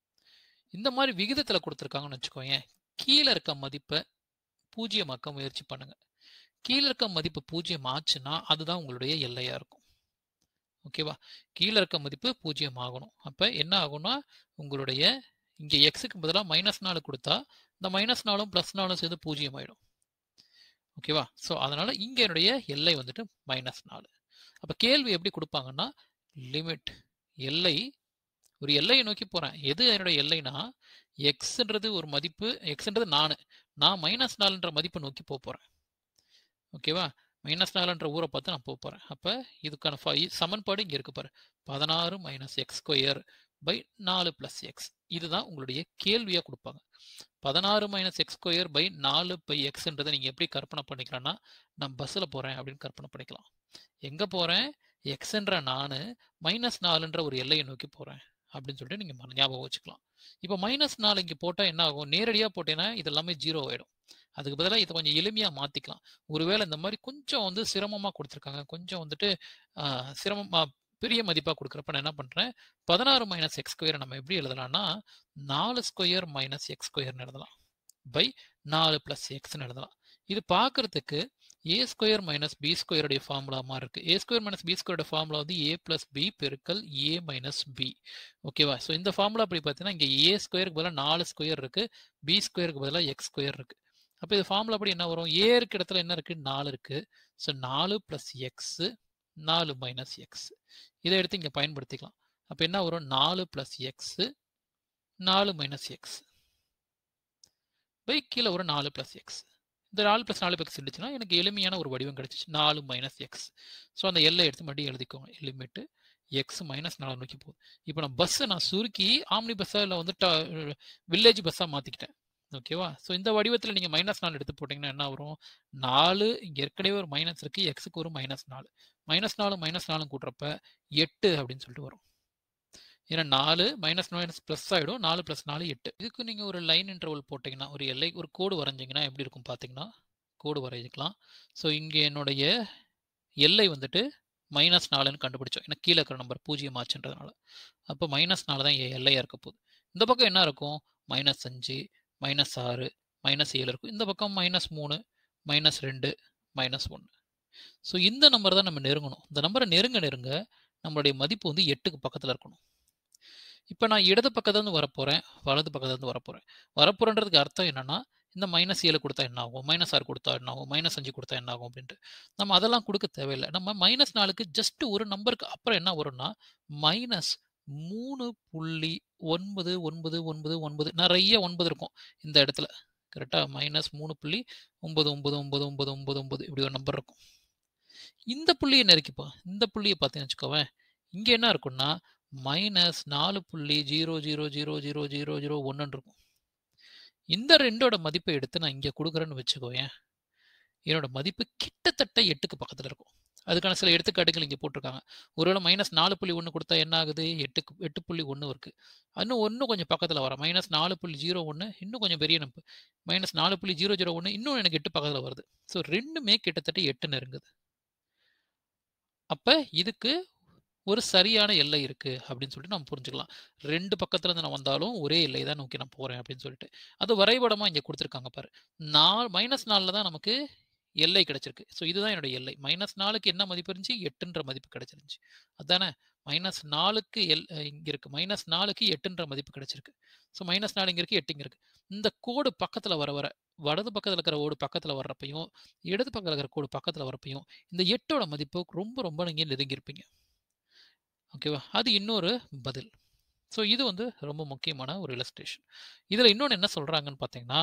இந்த மாதிரி விகிதத்தில் கொடுத்துருக்காங்கன்னு வச்சுக்கோங்க கீழே இருக்க மதிப்பை பூஜ்ஜியமாக்க முயற்சி பண்ணுங்க கீழே இருக்க மதிப்பு பூஜ்ஜியம் ஆச்சுன்னா அதுதான் உங்களுடைய எல்லையா இருக்கும் ஓகேவா கீழே இருக்க மதிப்பு பூஜ்ஜியம் ஆகணும் அப்போ என்ன ஆகும்னா உங்களுடைய இங்கே எக்ஸுக்கு பதிலாக மைனஸ் நாலு கொடுத்தா இந்த மைனஸ் நாலும் ப்ளஸ் நாலும் சேர்ந்து பூஜ்ஜியம் ஆயிடும் ஓகேவா ஸோ அதனால இங்கே என்னுடைய எல்லை வந்துட்டு மைனஸ் நாலு அப்போ கேள்வி எப்படி கொடுப்பாங்கன்னா லிமிட் எல்லை ஒரு எல்லையை நோக்கி போகிறேன் எது என்னுடைய எல்லைனா எக்ஸ்ன்றது ஒரு மதிப்பு எக்ஸ்ன்றது நான் நான் மைனஸ் நாலுன்ற மதிப்பை நோக்கி போக போகிறேன் ஓகேவா மைனஸ் நாலுன்ற ஊரை பார்த்து நான் போக போகிறேன் அப்போ இதுக்கான சமன்பாடு இங்கே இருக்கு பாரு பதினாறு மைனஸ் எக்ஸ் ஸ்கொயர் பை நாலு ப்ளஸ் எக்ஸ் இதுதான் உங்களுடைய கேள்வியாக கொடுப்பாங்க பதினாறு மைனஸ் எக்ஸ் ஸ்கொயர் பை நாலு பை எக்ஸ்ன்றதை நீங்கள் எப்படி கற்பனை பண்ணிக்கலாம்னா நான் பஸ்ஸில் போகிறேன் அப்படின்னு கற்பனை பண்ணிக்கலாம் எங்கே போகிறேன் எக்ஸ்ன்ற நான் மைனஸ் நாலுன்ற ஒரு எல்லையை நோக்கி போகிறேன் அப்படின்னு சொல்லிட்டு நீங்கள் ஞாபகம் வச்சுக்கலாம் இப்போ மைனஸ் நாலு இங்கே போட்டால் என்ன ஆகும் நேரடியாக போட்டேன்னா இது எல்லாமே ஜீரோ ஆகிடும் அதுக்கு பதிலாக இதை கொஞ்சம் எளிமையாக மாற்றிக்கலாம் ஒருவேளை இந்த மாதிரி கொஞ்சம் வந்து சிரமமாக கொடுத்துருக்காங்க கொஞ்சம் வந்துட்டு சிரமமாக பெரிய மதிப்பாக கொடுக்குறப்ப நான் என்ன பண்ணுறேன் பதினாறு மைனஸ் எக்ஸ் ஸ்கொயர் நம்ம எப்படி எழுதலாம்னா நாலு ஸ்கொயர் மைனஸ் எக்ஸ் ஸ்கொயர்னு எழுதலாம் பை நாலு ப்ளஸ் எக்ஸ்னு எழுதலாம் இது பார்க்கறதுக்கு ஏ ஸ்கொயர் மைனஸ் பி ஸ்கொயருடைய ஃபார்முலா மாதிரி இருக்கு ஏ ஸ்கொயர் மைனஸ் பி ஸ்கொயரோட ஃபார்முலா வந்து ஏ பிளஸ் பி பெருக்கல் ஏ மைனஸ் பி ஓகேவா ஸோ இந்த ஃபார்முலா அப்படி பார்த்தீங்கன்னா இங்கே ஏ ஸ்கொயருக்கு பதிலாக நாலு ஸ்கொயர் இருக்கு பி ஸ்கொயருக்கு பதிலாக எக்ஸ் ஸ்கொயர் இருக்கு அப்போ இது ஃபார்முலா அப்படி என்ன வரும் ஏ இருக்க இடத்துல என்ன இருக்கு நாலு இருக்கு ஸோ நாலு பிளஸ் எக்ஸ் நாலு மைனஸ் எக்ஸ் இதை எடுத்து இங்கே பயன்படுத்திக்கலாம் அப்போ என்ன வரும் நாலு பிளஸ் எக்ஸ் நாலு மைனஸ் எக்ஸ் பை கீழே ஒரு நாலு பிளஸ் எக்ஸ் இந்த நாலு பிளஸ் நாலு எக்ஸ் இருந்துச்சுன்னா எனக்கு எளிமையான ஒரு வடிவம் கிடைச்சிச்சு நாலு மைனஸ் எக்ஸ் ஸோ அந்த எல்லை எடுத்து மறுபடியும் எழுதிக்கோங்க லிமிட்டு எக்ஸ் மைனஸ் நாலு நோக்கி போகுது இப்போ நான் பஸ்ஸை நான் சுருக்கி ஆம்னி பஸ்ஸாக இல்லை வந்து வில்லேஜ் பஸ்ஸாக மாற்றிக்கிட்டேன் ஓகேவா ஸோ இந்த வடிவத்தில் நீங்கள் மைனஸ் நாலு எடுத்து போட்டிங்கன்னா என்ன வரும் நாலு இங்கே ஏற்கனவே ஒரு மைனஸ் இருக்குது எக்ஸுக்கு ஒரு மைனஸ் நாலு மைனஸ் நாலு மைனஸ் நாலு கூட்டுறப்ப எட்டு அப்படின்னு சொல்லிட்டு வரும் ஏன்னா நாலு மைனஸ் மைனஸ் ப்ளஸ் ஆகிடும் நாலு ப்ளஸ் நாலு எட்டு இதுக்கு நீங்கள் ஒரு லைன் இன்டர்வல் போட்டிங்கன்னா ஒரு எல்லை ஒரு கோடு வரைஞ்சிங்கன்னா எப்படி இருக்கும் பார்த்தீங்கன்னா கோடு வரைஞ்சிக்கலாம் ஸோ இங்கே என்னுடைய எல்லை வந்துட்டு மைனஸ் நாலுன்னு கண்டுபிடிச்சோம் ஏன்னா கீழே இருக்கிற நம்பர் பூஜ்ஜியம் ஆச்சுன்றதுனால அப்போ மைனஸ் நாலு தான் எல்லையாக இருக்க போகுது இந்த பக்கம் என்ன இருக்கும் மைனஸ் அஞ்சு மைனஸ் ஆறு மைனஸ் ஏழு இருக்கும் இந்த பக்கம் மைனஸ் மூணு மைனஸ் ரெண்டு மைனஸ் ஒன்று ஸோ இந்த நம்பர் தான் நம்ம நெருங்கணும் இந்த நம்பரை நெருங்க நெருங்க நம்மளுடைய மதிப்பு வந்து எட்டுக்கு பக்கத்தில் இருக்கணும் இப்போ நான் இடது பக்கத்துலேருந்து வரப்போகிறேன் வலது பக்கத்துலேருந்து வரப்போகிறேன் வரப்போகிறன்றதுக்கு அர்த்தம் என்னென்னா இந்த மைனஸ் ஏழு கொடுத்தா என்ன ஆகும் மைனஸ் ஆறு கொடுத்தா என்ன ஆகும் மைனஸ் அஞ்சு கொடுத்தா என்ன ஆகும் அப்படின்ட்டு நம்ம அதெல்லாம் கொடுக்க தேவையில்லை நம்ம மைனஸ் நாலுக்கு ஜஸ்ட் ஒரு நம்பருக்கு அப்புறம் என்ன வரும்னா மைனஸ் மூணு புள்ளி ஒன்பது ஒன்பது ஒன்பது ஒன்பது நிறைய ஒன்பது இருக்கும் இந்த இடத்துல கரெக்டாக மைனஸ் மூணு புள்ளி ஒன்பது ஒன்பது ஒன்பது ஒன்பது ஒன்பது ஒன்பது இப்படி ஒரு நம்பர் இருக்கும் இந்த புள்ளியை நெருக்கிப்பா இந்த புள்ளியை பார்த்தீங்கன்னு வச்சுக்கோவேன் இங்கே என்ன இருக்கும்னா மைனஸ் நாலு புள்ளி zero zero zero zero zero zero ஒன்றுன்னு இருக்கும் இந்த ரெண்டோட மதிப்பை எடுத்து நான் இங்கே கொடுக்குறேன்னு வச்சுக்கோயேன் என்னோட மதிப்பு கிட்டத்தட்ட எட்டுக்கு பக்கத்தில் இருக்கும் அதுக்கான சில எடுத்துக்காட்டுகள் இங்கே போட்டிருக்காங்க ஒருவேளை மைனஸ் நாலு புள்ளி ஒன்று கொடுத்தா என்ன ஆகுது எட்டுக்கு எட்டு புள்ளி ஒன்று இருக்குது இன்னும் ஒன்றும் கொஞ்சம் பக்கத்தில் வர மைனஸ் நாலு புள்ளி ஜீரோ ஒன்று இன்னும் கொஞ்சம் பெரிய நம்பர் மைனஸ் நாலு புள்ளி ஜீரோ ஜீரோ ஒன்று இன்னும் எனக்கு எட்டு பக்கத்தில் வருது ஸோ ரெண்டுமே கிட்டத்தட்ட எட்டு நெருங்குது அப்போ இதுக்கு ஒரு சரியான எல்லை இருக்கு அப்படின்னு சொல்லிட்டு நம்ம புரிஞ்சுக்கலாம் ரெண்டு பக்கத்துல இருந்து நான் வந்தாலும் ஒரே எல்லை தான் நோக்கி நான் போறேன் அப்படின்னு சொல்லிட்டு அது வரைபடமா இங்க கொடுத்துருக்காங்க பாரு நாலு மைனஸ் நாலுல தான் நமக்கு எல்லை கிடைச்சிருக்கு ஸோ இதுதான் என்னோட எல்லை மைனஸ் நாலுக்கு என்ன மதிப்பு இருந்துச்சு எட்டுன்ற மதிப்பு கிடைச்சிருந்துச்சு அதானே மைனஸ் நாலுக்கு எல் இங்க இருக்கு மைனஸ் நாலுக்கு எட்டுன்ற மதிப்பு கிடைச்சிருக்கு ஸோ மைனஸ் நாலு இங்க இருக்கு எட்டு இங்க இருக்கு இந்த கோடு பக்கத்துல வர வர வலது பக்கத்தில் இருக்கிற கோடு பக்கத்தில் வர்றப்பையும் இடது பக்கத்தில் இருக்கிற கோடு பக்கத்தில் வரப்பையும் இந்த எட்டோட மதிப்பு ரொம்ப ரொம்ப நீங்கள் நெருங்கியிருப்பீங்க ஓகேவா அது இன்னொரு பதில் ஸோ இது வந்து ரொம்ப முக்கியமான ஒரு இலஸ்ட்ரேஷன் இதில் இன்னொன்று என்ன சொல்கிறாங்கன்னு பார்த்தீங்கன்னா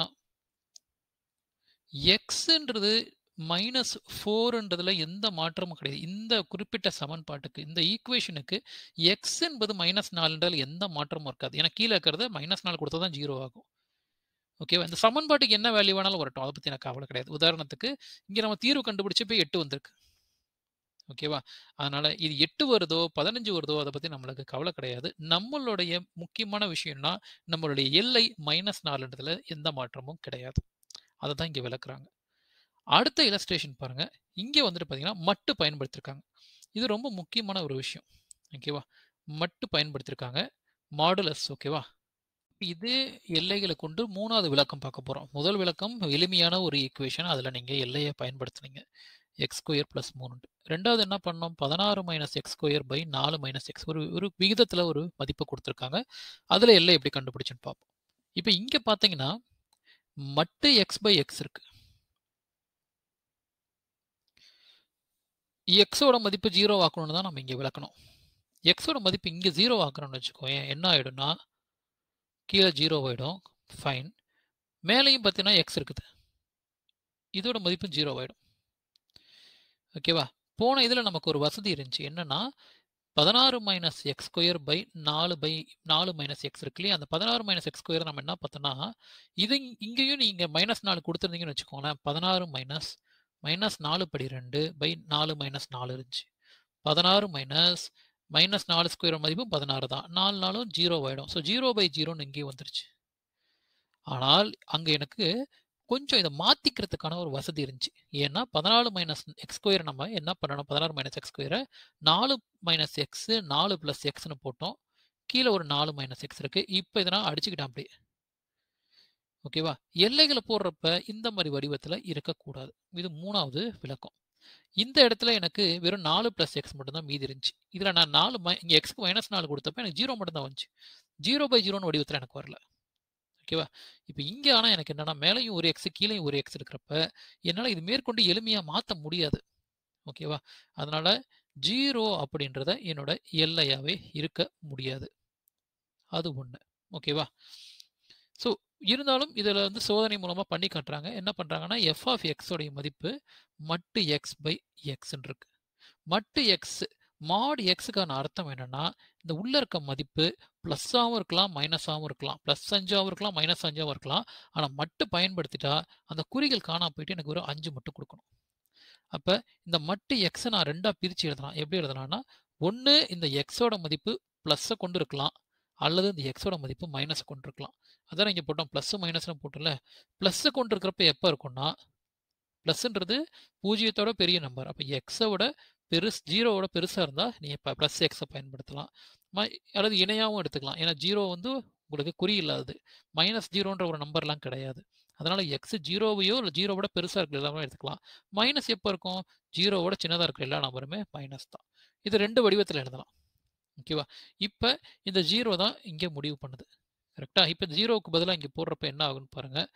எக்ஸுன்றது மைனஸ் ஃபோர்ன்றதுல எந்த மாற்றமும் கிடையாது இந்த குறிப்பிட்ட சமன்பாட்டுக்கு இந்த ஈக்குவேஷனுக்கு எக்ஸ் என்பது மைனஸ் நாலுன்றால் எந்த மாற்றமும் இருக்காது ஏன்னா கீழே இருக்கிறத மைனஸ் நாலு கொடுத்தா தான் ஜீரோ ஆகும் ஓகேவா இந்த சமன்பாட்டுக்கு என்ன வேல்யூ வேணாலும் வரட்டும் அதை பற்றி எனக்கு கவலை கிடையாது உதாரணத்துக்கு இங்கே நம்ம தீர்வு கண்டுபிடிச்சு போய் எட்டு வந்திருக்கு ஓகேவா அதனால இது எட்டு வருதோ பதினஞ்சு வருதோ அதை பற்றி நம்மளுக்கு கவலை கிடையாது நம்மளுடைய முக்கியமான விஷயம்னா நம்மளுடைய எல்லை மைனஸ் நாலுன்றதுல எந்த மாற்றமும் கிடையாது அதை தான் இங்கே விளக்குறாங்க அடுத்த இலஸ்ட்ரேஷன் பாருங்க இங்கே வந்துட்டு பார்த்தீங்கன்னா மட்டு பயன்படுத்தியிருக்காங்க இது ரொம்ப முக்கியமான ஒரு விஷயம் ஓகேவா மட்டு பயன்படுத்தியிருக்காங்க மாடுலஸ் ஓகேவா இதே எல்லைகளை கொண்டு மூணாவது விளக்கம் பார்க்க போகிறோம் முதல் விளக்கம் எளிமையான ஒரு ஈக்குவேஷன் அதில் நீங்கள் எல்லையை பயன்படுத்துனீங்க எக்ஸ் ஸ்கொயர் ப்ளஸ் மூணு ரெண்டாவது என்ன பண்ணோம் பதினாறு மைனஸ் எக்ஸ் ஸ்கொயர் பை நாலு மைனஸ் எக்ஸ் ஒரு ஒரு விகிதத்தில் ஒரு மதிப்பு கொடுத்துருக்காங்க அதில் எல்லை எப்படி கண்டுபிடிச்சுன்னு பார்ப்போம் இப்போ இங்கே பார்த்தீங்கன்னா மட்டு எக்ஸ் பை எக்ஸ் இருக்கு எக்ஸோட மதிப்பு ஜீரோ ஆக்கணும்னு தான் நம்ம இங்கே விளக்கணும் எக்ஸோட மதிப்பு இங்கே ஜீரோ ஆக்கணும்னு வச்சுக்கோங்க என்ன ஆகிடும்னா கீழே ஜீரோ ஆகிடும் ஃபைன் மேலேயும் பார்த்தீங்கன்னா எக்ஸ் இருக்குது இதோட மதிப்பும் ஜீரோ ஆகிடும் ஓகேவா போன இதில் நமக்கு ஒரு வசதி இருந்துச்சு என்னன்னா பதினாறு மைனஸ் எக்ஸ் ஸ்கொயர் பை நாலு பை நாலு மைனஸ் எக்ஸ் இருக்கு இல்லையா அந்த பதினாறு மைனஸ் எக்ஸ் ஸ்கொயர் நம்ம என்ன பார்த்தோம்னா இது இங்கேயும் நீங்கள் மைனஸ் நாலு கொடுத்துருந்தீங்கன்னு வச்சுக்கோங்களேன் பதினாறு மைனஸ் மைனஸ் நாலு படி ரெண்டு பை நாலு மைனஸ் நாலு இருந்துச்சு பதினாறு மைனஸ் மைனஸ் நாலு ஸ்கொயர் மதிப்பும் பதினாறு தான் நாலு நாளும் ஜீரோ ஆகிடும் ஸோ ஜீரோ பை ஜீரோன்னு இங்கேயும் வந்துருச்சு ஆனால் அங்கே எனக்கு கொஞ்சம் இதை மாற்றிக்கிறதுக்கான ஒரு வசதி இருந்துச்சு ஏன்னா பதினாலு மைனஸ் எக்ஸ் ஸ்கொயர் நம்ம என்ன பண்ணணும் பதினாறு மைனஸ் எக்ஸ் ஸ்கொயரை நாலு மைனஸ் எக்ஸு நாலு ப்ளஸ் எக்ஸ்னு போட்டோம் கீழே ஒரு நாலு மைனஸ் எக்ஸ் இருக்குது இப்போ இதை நான் அடிச்சுக்கிட்டேன் அப்படியே ஓகேவா எல்லைகளை போடுறப்ப இந்த மாதிரி வடிவத்தில் இருக்கக்கூடாது இது மூணாவது விளக்கம் இந்த இடத்துல எனக்கு வெறும் நாலு ப்ளஸ் எக்ஸ் மட்டும்தான் மீதி இருந்துச்சு இதில் நான் நாலு மை இங்கே எக்ஸ்க்கு மைனஸ் நாலு கொடுத்தப்ப எனக்கு ஜீரோ மட்டும்தான் வந்துச்சு ஜீரோ பை ஜீரோன்னு வடிவத்தில் எனக்கு வரல ஓகேவா இப்போ இங்கே ஆனால் எனக்கு என்னன்னா மேலேயும் ஒரு எக்ஸ் கீழேயும் ஒரு எக்ஸ் இருக்கிறப்ப என்னால் இது மேற்கொண்டு எளிமையாக மாற்ற முடியாது ஓகேவா அதனால ஜீரோ அப்படின்றத என்னோட எல்லையாகவே இருக்க முடியாது அது ஒன்று ஓகேவா ஸோ இருந்தாலும் இதில் வந்து சோதனை மூலமாக பண்ணி காட்டுறாங்க என்ன பண்ணுறாங்கன்னா எஃப் ஆஃப் எக்ஸோடைய மதிப்பு மட்டு எக்ஸ் பை எக்ஸ்ன்னு இருக்கு மட்டு எக்ஸ் மாட் எக்ஸுக்கான அர்த்தம் என்னன்னா இந்த உள்ள இருக்க மதிப்பு ப்ளஸ்ஸாகவும் இருக்கலாம் மைனஸாகவும் இருக்கலாம் ப்ளஸ் அஞ்சாகவும் இருக்கலாம் மைனஸ் அஞ்சாகவும் இருக்கலாம் ஆனால் மட்டு பயன்படுத்திட்டா அந்த குறிகள் காணாம போயிட்டு எனக்கு ஒரு அஞ்சு மட்டும் கொடுக்கணும் அப்போ இந்த மட்டு எக்ஸை நான் ரெண்டாக பிரித்து எழுதலாம் எப்படி எழுதலாம்னா ஒன்று இந்த எக்ஸோட மதிப்பு ப்ளஸ்ஸை கொண்டு இருக்கலாம் அல்லது இந்த எக்ஸோட மதிப்பு மைனஸை கொண்டு இருக்கலாம் அதான் இங்கே போட்டோம் ப்ளஸ்ஸு மைனஸ்னு போட்டோம்ல ப்ளஸ்ஸை கொண்டு இருக்கிறப்ப எப்போ இருக்கும்னா ப்ளஸ்ன்றது பூஜ்ஜியத்தோட பெரிய நம்பர் அப்போ எக்ஸை விட பெருசு ஜீரோவோட பெருசாக இருந்தால் நீங்கள் இப்போ ப்ளஸ் எக்ஸை பயன்படுத்தலாம் ம அல்லது இணையாகவும் எடுத்துக்கலாம் ஏன்னா ஜீரோ வந்து உங்களுக்கு குறி இல்லாதது மைனஸ் ஜீரோன்ற ஒரு நம்பர்லாம் கிடையாது அதனால் எக்ஸ் ஜீரோவையோ இல்லை ஜீரோவோட பெருசாக இருக்கிற எல்லாமே எடுத்துக்கலாம் மைனஸ் எப்போ இருக்கும் ஜீரோவோட சின்னதாக இருக்கிற எல்லா நம்பருமே மைனஸ் தான் இது ரெண்டு வடிவத்தில் எழுதலாம் ஓகேவா இப்போ இந்த ஜீரோ தான் இங்கே முடிவு பண்ணுது கரெக்டாக இப்போ ஜீரோவுக்கு பதிலாக இங்கே போடுறப்ப என்ன ஆகுன்னு பாருங்கள்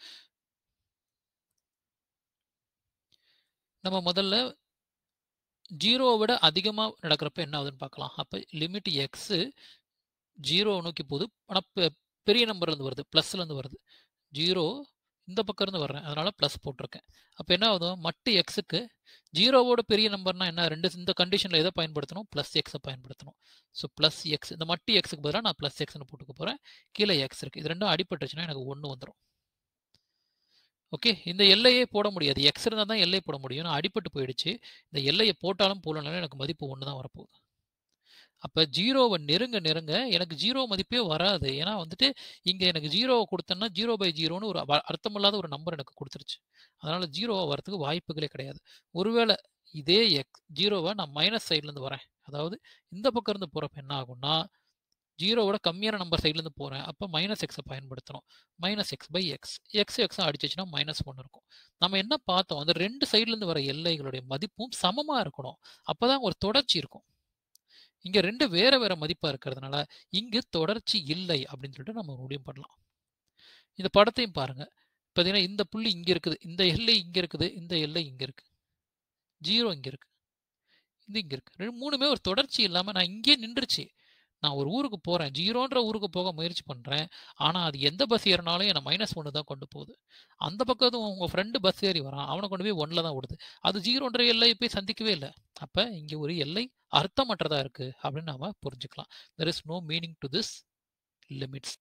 நம்ம முதல்ல ஜீரோவை விட அதிகமாக நடக்கிறப்ப என்ன ஆகுதுன்னு பார்க்கலாம் அப்போ லிமிட் எக்ஸு ஜீரோ நோக்கி போகுது ஆனால் பெரிய நம்பர்லேருந்து வருது ப்ளஸ்லேருந்து வருது ஜீரோ இந்த பக்கம் இருந்து வர்றேன் அதனால ப்ளஸ் போட்டிருக்கேன் அப்போ என்ன ஆகுது மட்டு எக்ஸுக்கு ஜீரோவோட பெரிய நம்பர்னா என்ன ரெண்டு இந்த கண்டிஷனில் எதை பயன்படுத்தணும் ப்ளஸ் எக்ஸை பயன்படுத்தணும் ஸோ ப்ளஸ் எக்ஸ் இந்த மட்டு எக்ஸுக்கு பதிலாக நான் ப்ளஸ் எக்ஸ்னு போட்டுக்க போகிறேன் கீழே எக்ஸ் இருக்குது இது ரெண்டும் அடிபட்டுச்சுன்னா எனக்கு ஒன்று வந்துடும் ஓகே இந்த எல்லையே போட முடியாது எக்ஸ் இருந்தால் தான் எல்லை போட முடியும் நான் அடிபட்டு போயிடுச்சு இந்த எல்லையை போட்டாலும் போடலனாலும் எனக்கு மதிப்பு ஒன்று தான் வரப்போகுது அப்போ ஜீரோவை நெருங்க நெருங்க எனக்கு ஜீரோ மதிப்பே வராது ஏன்னா வந்துட்டு இங்கே எனக்கு ஜீரோவை கொடுத்தேன்னா ஜீரோ பை ஜீரோன்னு ஒரு அர்த்தமில்லாத ஒரு நம்பர் எனக்கு கொடுத்துருச்சு அதனால் ஜீரோவை வரதுக்கு வாய்ப்புகளே கிடையாது ஒருவேளை இதே எக்ஸ் ஜீரோவை நான் மைனஸ் சைட்லேருந்து வரேன் அதாவது இந்த பக்கம் இருந்து போகிறப்ப என்ன ஆகும்னா ஜீரோவோட கம்மியான நம்பர் சைட்லேருந்து போகிறேன் அப்போ மைனஸ் எக்ஸை பயன்படுத்தணும் minus X by X X எக்ஸும் அடிச்சிச்சுன்னா மைனஸ் ஒன்று இருக்கும் நம்ம என்ன பார்த்தோம் அந்த ரெண்டு சைட்லேருந்து வர எல்லைகளுடைய மதிப்பும் சமமாக இருக்கணும் அப்போ தான் ஒரு தொடர்ச்சி இருக்கும் இங்கே ரெண்டு வேற வேற மதிப்பாக இருக்கிறதுனால இங்கு தொடர்ச்சி இல்லை அப்படின்னு சொல்லிட்டு நம்ம முடிவு பண்ணலாம் இந்த படத்தையும் பாருங்க பார்த்தீங்கன்னா இந்த புள்ளி இங்கே இருக்குது இந்த எல்லை இங்கே இருக்குது இந்த எல்லை இங்கே இருக்கு ஜீரோ இங்கே இருக்கு இது இங்கே இருக்கு ரெண்டு மூணுமே ஒரு தொடர்ச்சி இல்லாமல் நான் இங்கே நின்றுச்சு நான் ஒரு ஊருக்கு போகிறேன் ஜீரோன்ற ஊருக்கு போக முயற்சி பண்ணுறேன் ஆனால் அது எந்த பஸ் ஏறினாலும் என்னை மைனஸ் ஒன்று தான் கொண்டு போகுது அந்த பக்கத்து உங்கள் ஃப்ரெண்டு பஸ் ஏறி வரான் அவனை கொண்டு போய் ஒன்றில் தான் விடுது அது ஜீரோன்ற எல்லையை போய் சந்திக்கவே இல்லை அப்போ இங்கே ஒரு எல்லை அர்த்தமற்றதாக இருக்குது அப்படின்னு நாம் புரிஞ்சுக்கலாம் there is no meaning to this limits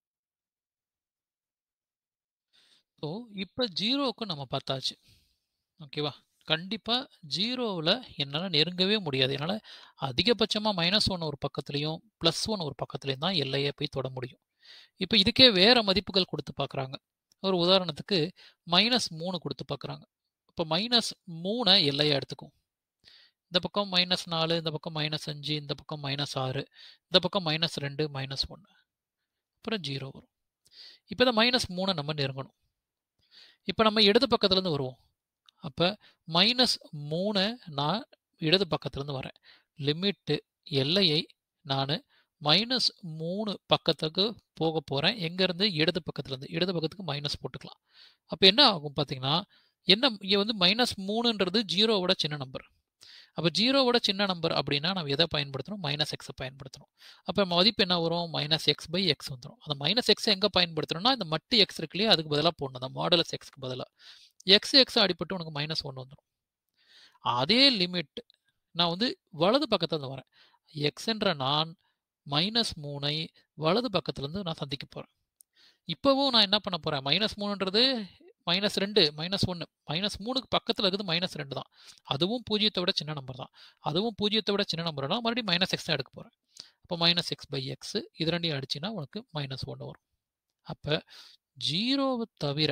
so இப்போ ஜீரோவுக்கு நம்ம பார்த்தாச்சு ஓகேவா கண்டிப்பாக ஜீரோவில் என்னால் நெருங்கவே முடியாது என்னால் அதிகபட்சமாக மைனஸ் ஒன் ஒரு பக்கத்துலேயும் ப்ளஸ் ஒன் ஒரு பக்கத்துலேயும் தான் எல்லையை போய் தொட முடியும் இப்போ இதுக்கே வேறு மதிப்புகள் கொடுத்து பார்க்குறாங்க ஒரு உதாரணத்துக்கு மைனஸ் மூணு கொடுத்து பார்க்குறாங்க இப்போ மைனஸ் மூணை எல்லையை எடுத்துக்கும் இந்த பக்கம் மைனஸ் நாலு இந்த பக்கம் மைனஸ் அஞ்சு இந்த பக்கம் மைனஸ் ஆறு இந்த பக்கம் மைனஸ் ரெண்டு மைனஸ் ஒன்று அப்புறம் ஜீரோ வரும் இப்போ இந்த மைனஸ் மூணை நம்ம நெருங்கணும் இப்போ நம்ம இடது பக்கத்துலேருந்து வருவோம் அப்போ மைனஸ் மூணை நான் இடது பக்கத்துலேருந்து வரேன் லிமிட்டு எல்லையை நான் மைனஸ் மூணு பக்கத்துக்கு போக போகிறேன் எங்கேருந்து இடது பக்கத்துலேருந்து இடது பக்கத்துக்கு மைனஸ் போட்டுக்கலாம் அப்போ என்ன ஆகும் பார்த்தீங்கன்னா என்ன இங்கே வந்து மைனஸ் மூணுன்றது ஜீரோவோட சின்ன நம்பர் அப்போ ஜீரோவோட சின்ன நம்பர் அப்படின்னா நம்ம எதை பயன்படுத்தணும் மைனஸ் எக்ஸை பயன்படுத்தணும் அப்போ மதிப்பு என்ன வரும் மைனஸ் எக்ஸ் பை எக்ஸ் வந்துடும் அந்த மைனஸ் எக்ஸை எங்கே பயன்படுத்தணும்னா இந்த மட்டு எக்ஸ் இருக்கு இல்லையா அதுக்கு பதிலாக போடணும் அந்த மாடலஸ் எக்ஸ்க்கு பதிலாக எக்ஸ் எக்ஸ் அடிப்பட்டு உனக்கு மைனஸ் ஒன்று வந்துடும் அதே லிமிட் நான் வந்து வலது பக்கத்துலேருந்து வரேன் எக்ஸ்ன்ற நான் மைனஸ் மூணை வலது பக்கத்துலேருந்து நான் சந்திக்க போகிறேன் இப்போவும் நான் என்ன பண்ண போகிறேன் மைனஸ் மூணுன்றது மைனஸ் ரெண்டு மைனஸ் ஒன்று மைனஸ் மூணுக்கு பக்கத்தில் இருக்குது மைனஸ் ரெண்டு தான் அதுவும் பூஜ்ஜியத்தை விட சின்ன நம்பர் தான் அதுவும் பூஜ்ஜியத்தை விட சின்ன நம்பர் தான் மறுபடியும் மைனஸ் எக்ஸ் தான் எடுக்க போகிறேன் அப்போ மைனஸ் எக்ஸ் பை எக்ஸ் இது ரெண்டையும் அடிச்சுன்னா உனக்கு மைனஸ் ஒன்று வரும் அப்போ ஜீரோவை தவிர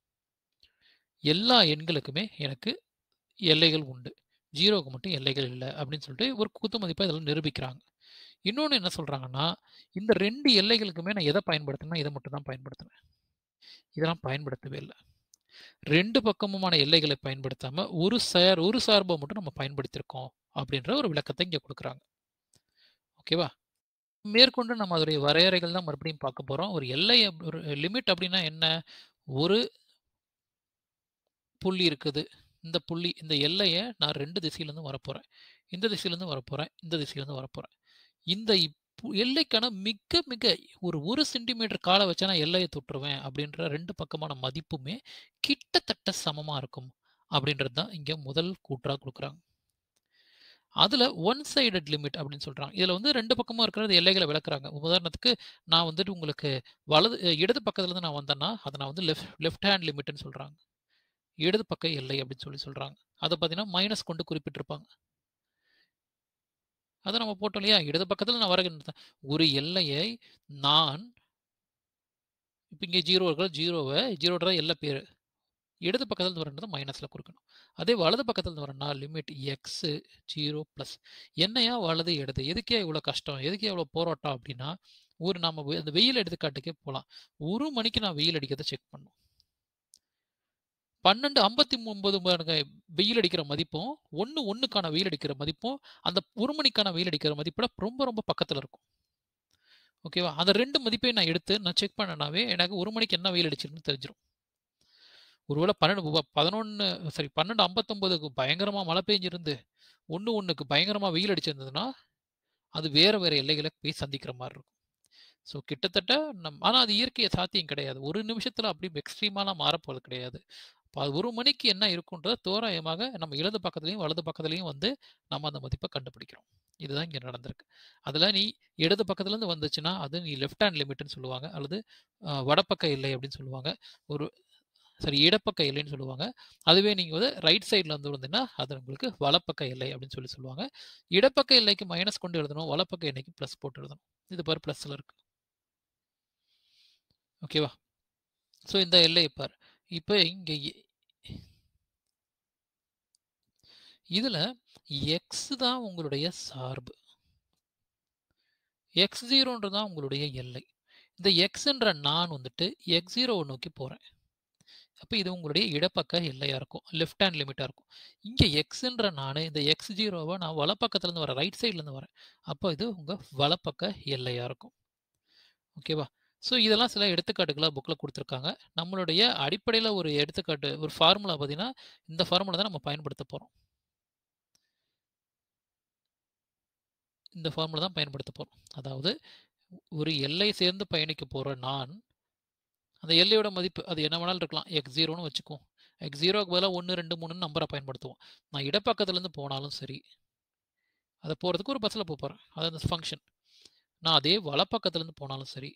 எல்லா எண்களுக்குமே எனக்கு எல்லைகள் உண்டு ஜீரோவுக்கு மட்டும் எல்லைகள் இல்லை அப்படின்னு சொல்லிட்டு ஒரு குத்து மதிப்பாக இதெல்லாம் நிரூபிக்கிறாங்க இன்னொன்று என்ன சொல்கிறாங்கன்னா இந்த ரெண்டு எல்லைகளுக்குமே நான் எதை பயன்படுத்தினா இதை மட்டும் தான் பயன்படுத்தினேன் இதெல்லாம் பயன்படுத்தவே இல்லை ரெண்டு பக்கமுமான எல்லைகளை பயன்படுத்தாமல் ஒரு சார் ஒரு சார்பை மட்டும் நம்ம பயன்படுத்தியிருக்கோம் அப்படின்ற ஒரு விளக்கத்தை இங்கே கொடுக்குறாங்க ஓகேவா மேற்கொண்டு நம்ம அதோடைய வரையறைகள் தான் மறுபடியும் பார்க்க போகிறோம் ஒரு எல்லை ஒரு லிமிட் அப்படின்னா என்ன ஒரு புள்ளி இருக்குது இந்த புள்ளி இந்த எல்லையை நான் ரெண்டு திசையிலேருந்து வரப்போகிறேன் இந்த திசையிலேருந்து வரப்போகிறேன் இந்த திசையிலேருந்து வரப்போகிறேன் இந்த எல்லைக்கான மிக மிக ஒரு ஒரு சென்டிமீட்டர் காலை வச்சா நான் எல்லையை தொட்டுருவேன் அப்படின்ற ரெண்டு பக்கமான மதிப்புமே கிட்டத்தட்ட சமமாக இருக்கும் அப்படின்றது தான் இங்கே முதல் கூற்றாக கொடுக்குறாங்க அதில் ஒன் சைடட் லிமிட் அப்படின்னு சொல்கிறாங்க இதில் வந்து ரெண்டு பக்கமும் இருக்கிறது எல்லைகளை விளக்குறாங்க உதாரணத்துக்கு நான் வந்துட்டு உங்களுக்கு வலது இடது பக்கத்துலேருந்து நான் வந்தேன்னா அதை நான் வந்து லெஃப்ட் லெஃப்ட் ஹேண்ட் லிமிட்னு சொல்கிறாங்க இடது பக்க எல்லை அப்படின்னு சொல்லி சொல்கிறாங்க அதை பார்த்தீங்கன்னா மைனஸ் கொண்டு குறிப்பிட்டிருப்பாங்க அதை நம்ம போட்டோம் இல்லையா இடது பக்கத்தில் நான் வர ஒரு எல்லையை நான் இப்போ இங்கே ஜீரோ இருக்கிற ஜீரோவை ஜீரோட எல்லை பேர் இடது பக்கத்தில் வரது மைனஸில் கொடுக்கணும் அதே வலது பக்கத்தில் வரனா லிமிட் எக்ஸு ஜீரோ ப்ளஸ் என்னையா வலது இடது எதுக்கே இவ்வளோ கஷ்டம் எதுக்கே இவ்வளோ போராட்டம் அப்படின்னா ஒரு நம்ம அந்த வெயில் எடுத்துக்காட்டுக்கே போகலாம் ஒரு மணிக்கு நான் வெயில் அடிக்கிறத செக் பண்ணும் பன்னெண்டு ஐம்பத்தி ஒன்பது வெயில் அடிக்கிற மதிப்பும் ஒன்று ஒன்றுக்கான வெயில் அடிக்கிற மதிப்பும் அந்த ஒரு மணிக்கான வெயில் அடிக்கிற மதிப்போட ரொம்ப ரொம்ப பக்கத்தில் இருக்கும் ஓகேவா அந்த ரெண்டு மதிப்பையும் நான் எடுத்து நான் செக் பண்ணனாவே எனக்கு ஒரு மணிக்கு என்ன வெயில் அடிச்சிருக்குன்னு தெரிஞ்சிடும் ஒருவேளை பன்னெண்டு பதினொன்று சரி பன்னெண்டு ஐம்பத்தொம்போதுக்கு பயங்கரமாக மழை பெஞ்சிருந்து ஒன்று ஒன்றுக்கு பயங்கரமாக வெயில் அடிச்சிருந்ததுன்னா அது வேறு வேறு எல்லைகளை போய் சந்திக்கிற மாதிரி இருக்கும் ஸோ கிட்டத்தட்ட நம் ஆனால் அது இயற்கையை சாத்தியம் கிடையாது ஒரு நிமிஷத்தில் அப்படி எக்ஸ்ட்ரீமாலாம் மாறப்போகிறது கிடையாது இப்போ அது ஒரு மணிக்கு என்ன இருக்குன்றத தோராயமாக நம்ம இடது பக்கத்துலையும் வலது பக்கத்துலையும் வந்து நம்ம அந்த மதிப்பை கண்டுபிடிக்கிறோம் இதுதான் இங்கே நடந்திருக்கு அதில் நீ இடது பக்கத்துலேருந்து வந்துச்சுன்னா அது நீ லெஃப்ட் ஹேண்ட் லிமிட்னு சொல்லுவாங்க அல்லது வடப்பக்க இல்லை அப்படின்னு சொல்லுவாங்க ஒரு சரி இடப்பக்க எல்லைன்னு சொல்லுவாங்க அதுவே நீங்கள் வந்து ரைட் சைடில் வந்து இருந்தீங்கன்னா அது உங்களுக்கு வலப்பக்க எல்லை அப்படின்னு சொல்லி சொல்லுவாங்க இடப்பக்க எல்லைக்கு மைனஸ் கொண்டு எழுதணும் வலப்பக்க எல்லைக்கு ப்ளஸ் போட்டு எழுதணும் இது பாரு ப்ளஸில் இருக்கு ஓகேவா ஸோ இந்த எல்லை பார் இப்போ இங்கே இதில் எக்ஸ் தான் உங்களுடைய சார்பு எக்ஸ் ஜீரோன்றது தான் உங்களுடைய எல்லை இந்த எக்ஸ்ன்ற நான் வந்துட்டு எக்ஸ் ஜீரோவை நோக்கி போகிறேன் அப்போ இது உங்களுடைய இடப்பக்க எல்லையாக இருக்கும் லெஃப்ட் ஹேண்ட் லிமிட்டாக இருக்கும் இங்கே எக்ஸுன்ற நான் இந்த எக்ஸ் ஜீரோவை நான் வலப்பக்கத்துலேருந்து வரேன் ரைட் சைட்லேருந்து வரேன் அப்போ இது உங்கள் வலப்பக்க எல்லையாக இருக்கும் ஓகேவா ஸோ இதெல்லாம் சில எடுத்துக்காட்டுகளாக புக்கில் கொடுத்துருக்காங்க நம்மளுடைய அடிப்படையில் ஒரு எடுத்துக்காட்டு ஒரு ஃபார்முலா பார்த்தீங்கன்னா இந்த ஃபார்முலா தான் நம்ம பயன்படுத்த போகிறோம் இந்த ஃபார்முலா தான் பயன்படுத்த போகிறோம் அதாவது ஒரு எல்லை சேர்ந்து பயணிக்க போகிற நான் அந்த எல்லையோட மதிப்பு அது என்ன வேணாலும் இருக்கலாம் எக்ஸ் ஜீரோன்னு வச்சுக்குவோம் எக்ஸ் ஜீரோக்கு பதிலாக ஒன்று ரெண்டு மூணுன்னு நம்பரை பயன்படுத்துவோம் நான் இடப்பக்கத்துலேருந்து போனாலும் சரி அதை போகிறதுக்கு ஒரு பஸ்ஸில் போகிறேன் அது அந்த ஃபங்க்ஷன் நான் அதே வலப்பக்கத்துலேருந்து போனாலும் சரி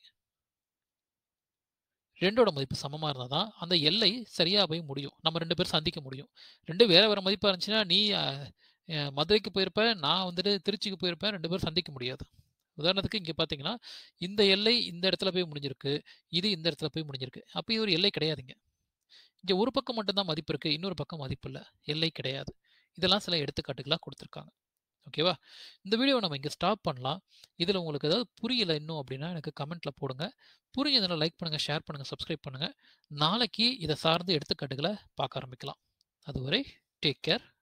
ரெண்டோட மதிப்பு சமமாக இருந்தால் தான் அந்த எல்லை சரியாக போய் முடியும் நம்ம ரெண்டு பேரும் சந்திக்க முடியும் ரெண்டு வேறு வேறு மதிப்பாக இருந்துச்சுன்னா நீ மதுரைக்கு போயிருப்ப நான் வந்துட்டு திருச்சிக்கு போயிருப்பேன் ரெண்டு பேரும் சந்திக்க முடியாது உதாரணத்துக்கு இங்கே பார்த்தீங்கன்னா இந்த எல்லை இந்த இடத்துல போய் முடிஞ்சிருக்கு இது இந்த இடத்துல போய் முடிஞ்சிருக்கு அப்போ இது ஒரு எல்லை கிடையாதுங்க இங்கே ஒரு பக்கம் மட்டும்தான் மதிப்பு இருக்குது இன்னொரு பக்கம் மதிப்பு இல்லை எல்லை கிடையாது இதெல்லாம் சில எடுத்துக்காட்டுகளாக கொடுத்துருக்காங்க ஓகேவா இந்த வீடியோவை நம்ம இங்கே ஸ்டாப் பண்ணலாம் இதில் உங்களுக்கு ஏதாவது புரியலை இன்னும் அப்படின்னா எனக்கு கமெண்ட்டில் போடுங்க புரிஞ்சதில் லைக் பண்ணுங்கள் ஷேர் பண்ணுங்கள் சப்ஸ்கிரைப் பண்ணுங்கள் நாளைக்கு இதை சார்ந்து எடுத்துக்காட்டுகளை பார்க்க ஆரம்பிக்கலாம் அதுவரை டேக் கேர்